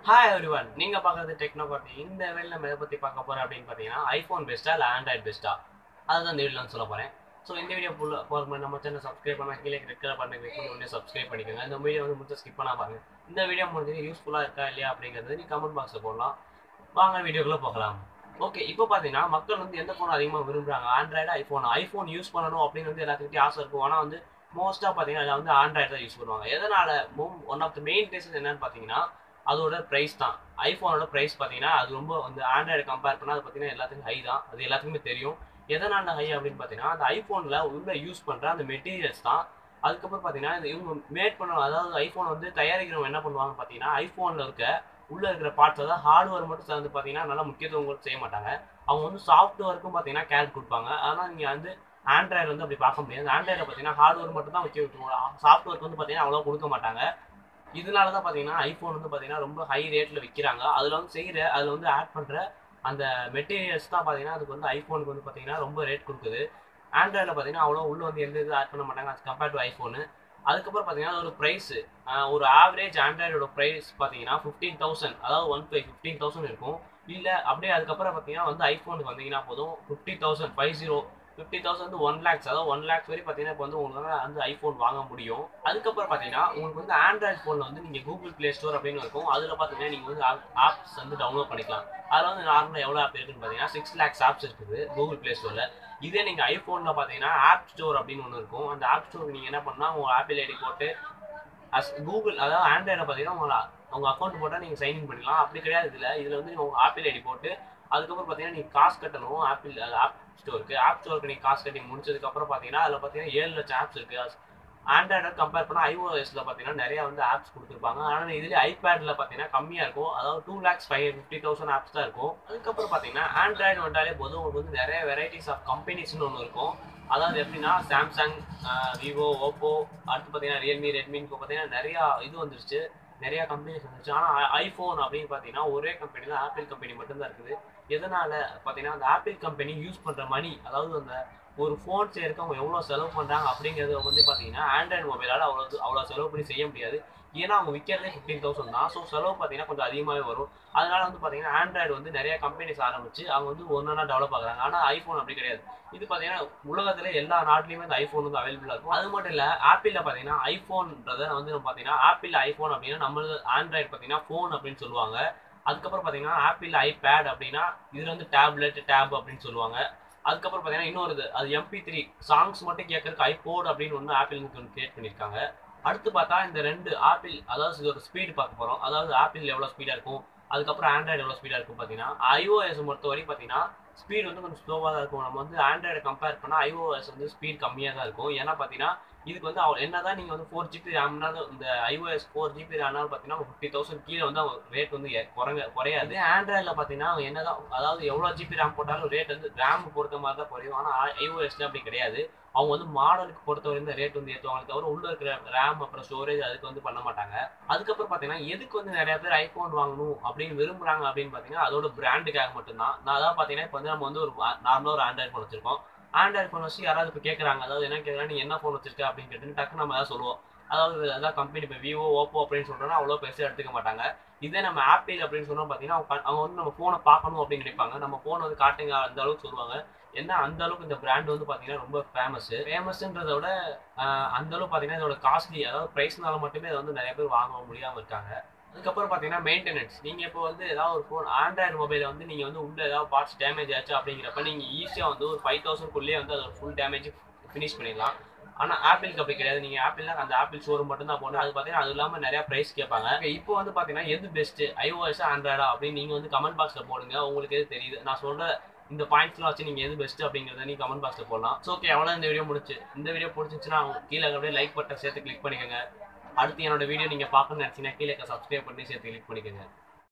hi everyone நீங்க பார்க்குறது techno party இந்த வேலை நம்ம எதை பத்தி பார்க்க போறோம் அப்படின்னு பார்த்தீங்கன்னா ஐஃபோன் பெஸ்ட்டா இல்லை ஆண்ட்ராய்ட் பெஸ்ட்டா அதுதான் இந்த வீடியோல சொல்ல போறேன் ஸோ இந்த வீடியோ ஃபுல்லாக போகிற நம்ம சேனல் சப்ஸ்கிரைப் பண்ண கீழே இருக்கிற பண்ண கிளிக் பண்ணி உடனே சப்ஸ்கிரைப் பண்ணிக்கோங்க இந்த வீடியோ வந்து முடிச்சு ஸ்கிப் பண்ணா பாருங்க இந்த வீடியோ முடிஞ்சது யூஸ்ஃபுல்லாக இருக்கா இல்லையா அப்படிங்கிறது நீ கமெண்ட் பாக்ஸில் போடலாம் வாங்க வீடியோக்குள்ள போகலாம் ஓகே இப்போ பார்த்தீங்கன்னா மக்கள் வந்து எந்த ஃபோன் அதிகமாக விரும்புறாங்க ஆண்ட்ராய்டு ஐஃபோன் ஐஃபோன் யூஸ் பண்ணணும் அப்படின்னு வந்து எல்லாத்துக்கிட்டையும் ஆசை இருக்கும் ஆனால் வந்து மோஸ்ட்டாக பார்த்தீங்கன்னா அதில் வந்து ஆண்ட்ராய்டு தான் யூஸ் பண்ணுவாங்க எதனால one of the main reason என்னன்னு பார்த்தீங்கன்னா அதோட ப்ரைஸ் தான் ஐஃபோனோட ப்ரைஸ் பார்த்தீங்கன்னா அது ரொம்ப வந்து ஆண்ட்ராய்டு கம்பேர் பண்ணால் அது பார்த்தீங்கன்னா எல்லாத்துக்கும் ஹை தான் அது எல்லாத்துக்குமே தெரியும் எதனால ஹை அப்படின்னு பார்த்தீங்கன்னா அந்த ஐஃபோனில் உள்ள யூஸ் பண்ணுற அந்த மெட்டீரியல்ஸ் தான் அதுக்கப்புறம் பார்த்தீங்கன்னா இந்த இவங்க மேட் பண்ண அதாவது ஐஃபோன் வந்து தயாரிக்கிறவங்க என்ன பண்ணுவாங்க பார்த்தீங்கன்னா ஐஃபோனில் இருக்க உள்ள இருக்கிற பார்ட்ஸ் அதாவது ஹார்ட்வேர் மட்டும் சார்ந்து பார்த்தீங்கன்னா நல்லா முக்கியத்துவம் கொடுத்து செய்ய மாட்டாங்க அவங்க வந்து சாஃப்ட்வேருக்கும் பார்த்தீங்கன்னா கேர் கொடுப்பாங்க ஆனால் நீங்கள் வந்து ஆண்ட்ராய்டு வந்து அப்படி பார்க்க முடியாது ஆண்ட்ராய்டில் பார்த்தீங்கன்னா ஹார்ட்வேர் மட்டும் தான் முக்கியம் சாஃப்ட்வேருக்கு வந்து பார்த்தீங்கன்னா அவ்வளோ கொடுக்க மாட்டாங்க இதனால தான் பார்த்தீங்கன்னா ஐஃபோன் வந்து பார்த்தீங்கன்னா ரொம்ப ஹை ரேட்டில் விற்கிறாங்க அதில் வந்து செய்கிற அதில் வந்து ஆட் பண்ணுற அந்த மெட்டீரியல்ஸ் தான் பார்த்தீங்கன்னா அதுக்கு வந்து ஐஃபோனுக்கு வந்து பார்த்தீங்கன்னா ரொம்ப ரேட் கொடுக்குது ஆண்ட்ராய்டில் பார்த்தீங்கன்னா அவ்வளோ உள்ள வந்து எந்த இது ஆட் பண்ண மாட்டாங்க அது கம்பேர்ட் டு ஐஃபோனு அதுக்கப்புறம் பார்த்தீங்கன்னா ஒரு ப்ரைஸு ஒரு ஆவரேஜ் ஆண்ட்ராய்டோட ப்ரைஸ் பார்த்தீங்கன்னா ஃபிஃப்டீன் தௌசண்ட் அதாவது ஒன் பை ஃபிஃப்டீன் தௌசண்ட் இருக்கும் இல்லை அப்படியே அதுக்கப்புறம் பார்த்தீங்கன்னா வந்து ஐஃபோனுக்கு வந்தீங்கன்னா போதும் fifty thousand five zero fifty thousand வந்து ஒன் லேக்ஸ் அதாவது ஒன் லேக்ஸ் வரை பார்த்தீங்கன்னா இப்போ வந்து உங்களுக்கு வந்து ஐஃபோன் வாங்க முடியும் அதுக்கப்புறம் பார்த்தீங்கன்னா உங்களுக்கு வந்து ஆண்ட்ராய்ட் ஃபோனில் வந்து நீங்கள் கூகுள் ப்ளே ஸ்டோர் அப்படின்னு இருக்கும் அதில் பார்த்தீங்கன்னா நீங்கள் வந்து ஆப்ஸ் வந்து டவுன்லோட் பண்ணிக்கலாம் அதில் வந்து நார்மலாக எவ்வளோ ஆப் இருக்குன்னு பார்த்தீங்கன்னா சிக்ஸ் லேக்ஸ் ஆப்ஸ் இருக்குது கூகுள் ப்ளே ஸ்டோரில் இதே நீங்கள் ஐஃபோனில் பார்த்தீங்கன்னா ஆப் ஸ்டோர் அப்படின்னு ஒன்று இருக்கும் அந்த ஆப் ஸ்டோருக்கு நீங்கள் என்ன பண்ணால் உங்கள் ஆப்பிள் ஐடி போட்டு அஸ் கூகுள் அதாவது ஆண்ட்ராய்டில் பார்த்தீங்கன்னா உங்களை உங்கள் அக்கௌண்ட் போட்டால் நீங்கள் சைன்இன் பண்ணிக்கலாம் அப்படி கிடையாது இதில் இதில் வந்து உங்கள் ஆப்பிள் ஐடி போட்டு அதுக்கப்புறம் பார்த்தீங்கன்னா நீங்கள் காசு கட்டணும் ஆப்பிள் ஆப் ஸ்டோருக்கு ஆப் ஸ்டோருக்கு நீங்கள் காசு கட்டி முடிச்சதுக்கப்புறம் பார்த்தீங்கன்னா அதில் பார்த்தீங்கன்னா ஏழு லட்சம் ஆப்ஸ் இருக்குது ஆண்ட்ராய்டை கம்பேர் பண்ணால் ஐஓஎஸில் பார்த்தீங்கன்னா நிறையா வந்து ஆப்ஸ் கொடுத்துருப்பாங்க ஆனால் இதுலேயே ஐபேடில் பார்த்தீங்கன்னா கம்மியாக இருக்கும் அதாவது two lakhs five fifty thousand apps தான் இருக்கும் அதுக்கப்புறம் பார்த்தீங்கன்னா ஆண்ட்ராய்டு வந்தாலே போதும் உங்களுக்கு வந்து நிறைய வெரைட்டிஸ் ஆஃப் கம்பெனிஸ்னு ஒன்று இருக்கும் அதாவது எப்படின்னா சாம்சங் விவோ ஓப்போ அடுத்து பார்த்தீங்கன்னா ரியல்மி ரெட்மின்னு பார்த்தீங்கன்னா நிறையா இது வந்துருச்சு நிறைய கம்பெனிஸ் வந்துச்சு ஆனால் ஐஃபோன் அப்படின்னு பார்த்தீங்கன்னா ஒரே கம்பெனி தான் ஆப்பிள் கம்பெனி மட்டும்தான் இருக்குது எதனால பார்த்தீங்கன்னா அந்த ஆப்பிள் கம்பெனி யூஸ் பண்ணுற மணி அதாவது அந்த ஒரு ஃபோன் செய்யறதுக்கு அவங்க எவ்வளோ செலவு பண்ணுறாங்க அப்படிங்கிறது வந்து பார்த்தீங்கன்னா ஆண்ட்ராய்டு மொபைலால் அவ்வளோ அவ்வளோ செலவு பண்ணி செய்ய முடியாது ஏன்னா அவங்க விற்கிறதே ஃபிஃப்டீன் தௌசண்ட் தான் ஸோ செலவு பார்த்தீங்கன்னா கொஞ்சம் அதிகமாகவே வரும் அதனால வந்து பார்த்தீங்கன்னா ஆண்ட்ராய்டு வந்து நிறைய கம்பெனிஸ் ஆரம்பிச்சு அவங்க வந்து ஒன்றா டெவலப் ஆகுறாங்க ஆனால் ஐஃபோன் அப்படி கிடையாது இது பார்த்தீங்கன்னா உலகத்தில் எல்லா நாட்டிலையுமே இந்த ஐஃபோன் வந்து அவைலபிளாக இருக்கும் அது மட்டும் இல்லை ஆப்பிளில் பார்த்தீங்கன்னா ஐஃபோன்றதை வந்து பார்த்தீங்கன்னா ஆப்பிள் ஐஃபோன் அப்படின்னா நம்ம ஆண்ட்ராய்டு பார்த்தீங்கன்னா ஃபோன் அப்படின்னு சொல்லுவாங்க அதுக்கப்புறம் பார்த்தீங்கன்னா ஆப்பிள் ஐபேட் அப்படின்னா இதில் வந்து டேப்லெட் டேப் அப்படின்னு சொல்லுவாங்க அதுக்கப்புறம் பார்த்தீங்கன்னா இன்னொரு இது அது எம்பி த்ரீ சாங்ஸ் மட்டும் கேட்கறதுக்கு ஐபோர்ட் அப்படின்னு ஒன்று ஆப்பிள் ஒன்று கிரியேட் பண்ணியிருக்காங்க அடுத்து பார்த்தா இந்த ரெண்டு ஆப்பிள் அதாவது இதோட ஸ்பீடு பார்க்க போகிறோம் அதாவது ஆப்பிள் எவ்வளோ ஸ்பீடாக இருக்கும் அதுக்கப்புறம் ஆண்ட்ராய்டு எவ்வளோ ஸ்பீடாக இருக்கும் பார்த்தீங்கன்னா ஐஓஎஸ் பொறுத்த வரைக்கும் பார்த்தீங்கன்னா ஸ்பீட் வந்து கொஞ்சம் ஸ்லோவாக தான் இருக்கும் நம்ம வந்து ஆண்ட்ராய்டை கம்பேர் பண்ணால் ஐஓஎஸ் வந்து ஸ்பீட் கம்மியாக தான் இருக்கும் ஏன்னா பார்த்தீங்கன்னா இதுக்கு வந்து அவள் என்ன தான் நீங்கள் வந்து ஃபோர் ஜிபி ரேம்னாலும் இந்த ஐஓஎஸ் ஃபோர் ஜிபி ரேம்னாலும் பார்த்தீங்கன்னா ஃபிஃப்டி தௌசண்ட் கீழே வந்து அவங்க ரேட் வந்து குறைங்க குறையாது ஆண்ட்ராய்டில் பார்த்தீங்கன்னா அவங்க என்ன தான் அதாவது எவ்வளோ ஜிபி ரேம் போட்டாலும் ரேட் வந்து ரேம் பொறுத்த மாதிரி தான் குறையும் ஆனால் ஐஓஎஸ்ல அப்படி கிடையாது அவங்க வந்து மாடலுக்கு பொறுத்தவரை இந்த ரேட் வந்து ஏற்றுவாங்க தவிர உள்ள இருக்கிற ரேம் அப்புறம் ஸ்டோரேஜ் அதுக்கு வந்து பண்ண மாட்டாங்க அதுக்கப்புறம் பார்த்தீங்கன்னா எதுக்கு வந்து நிறைய பேர் ஐஃபோன் வாங்கணும் அப்படின்னு விரும்புறாங்க அப்படின்னு பார்த்தீங்கன்னா அதோட பிராண்டுக்காக மட்டும்தான் நான் அதான் பார்த்தீங்கன்னா இப்போ வந்து நம்ம வந்து ஒரு நார்மலாக ஒரு ஆண்ட்ராய்ட் ஃபோன் வச்சிருக்கோம் ஆண்ட்ராய்ட் ஃபோன் வச்சு யாராவது இப்போ கேட்குறாங்க அதாவது என்ன கேட்குறாங்க நீ என்ன ஃபோன் வச்சிருக்க அப்படின்னு கேட்டு டக்கு நம்ம ஏதாவது சொல்லுவோம் அதாவது அதான் கம்பெனி இப்போ விவோ ஓப்போ அப்படின்னு சொல்கிறோன்னா அவ்வளோ பெருசாக எடுத்துக்க மாட்டாங்க இதே நம்ம ஆப்பிள் அப்படின்னு சொன்னோம் பார்த்தீங்கன்னா அவங்க அவங்க வந்து நம்ம ஃபோனை பார்க்கணும் அப்படின்னு நினைப்பாங்க நம்ம ஃபோனை வந்து காட்டுங்க அந்த அளவுக்கு சொல்லுவாங்க என்ன அந்த அளவுக்கு இந்த பிராண்ட் வந்து பார்த்தீங்கன்னா ரொம்ப ஃபேமஸ் ஃபேமஸ்ன்றத விட அந்த அளவுக்கு பார்த்தீங்கன்னா இதோட காஸ்ட்லி அதாவது ப்ரைஸ்னால மட்டுமே அதை வந்து நிறைய பேர் வாங்க முடியாமல் இருக்காங்க அதுக்கப்புறம் பார்த்தீங்கன்னா மெயின்டெனன்ஸ் நீங்கள் இப்போ வந்து ஏதாவது ஒரு ஃபோன் ஆண்ட்ராய்டு மொபைலை வந்து நீங்கள் வந்து உள்ள ஏதாவது பார்ட்ஸ் டேமேஜ் ஆச்சு அப்படிங்கிறப்ப நீங்கள் ஈஸியாக வந்து ஒரு ஃபைவ் தௌசண்ட்குள்ளேயே வந்து அதோட ஃபுல் டேமேஜ் ஃபினிஷ் பண்ணிடலாம் ஆனால் ஆப்பிளுக்கு அப்படி கிடையாது நீங்கள் ஆப்பிள்னா அந்த ஆப்பிள் ஷோரூம் மட்டும் தான் போகணும் அது பார்த்தீங்கன்னா அது இல்லாமல் நிறையா ப்ரைஸ் கேட்பாங்க இப்போ வந்து பார்த்தீங்கன்னா எது பெஸ்ட்டு ஐஓஎஸ் ஆண்ட்ராய்டா அப்படின்னு நீங்கள் வந்து கமெண்ட் பாக்ஸில் போடுங்க உங்களுக்கு எது தெரியுது நான் சொல்கிற இந்த பாயிண்ட்ஸ்லாம் வச்சு நீங்கள் எது பெஸ்ட் அப்படிங்கிறத நீங்கள் கமெண்ட் பாக்ஸில் போடலாம் ஸோ ஓகே அவ்வளோ இந்த வீடியோ முடிச்சு இந்த வீடியோ பிடிச்சிச்சுன்னா கீழே அப்படியே லைக் பட்டன் சேர்த்து கிளிக் பண்ணிக்கோங்க அடுத்து என்னோட வீடியோ நீங்கள் பார்க்கணும்னு நினச்சிங்கன்னா கீழே சப்ஸ்கிரைப் பண்ணி சேர்த்து கிளிக் பண்ணிக்கோங்க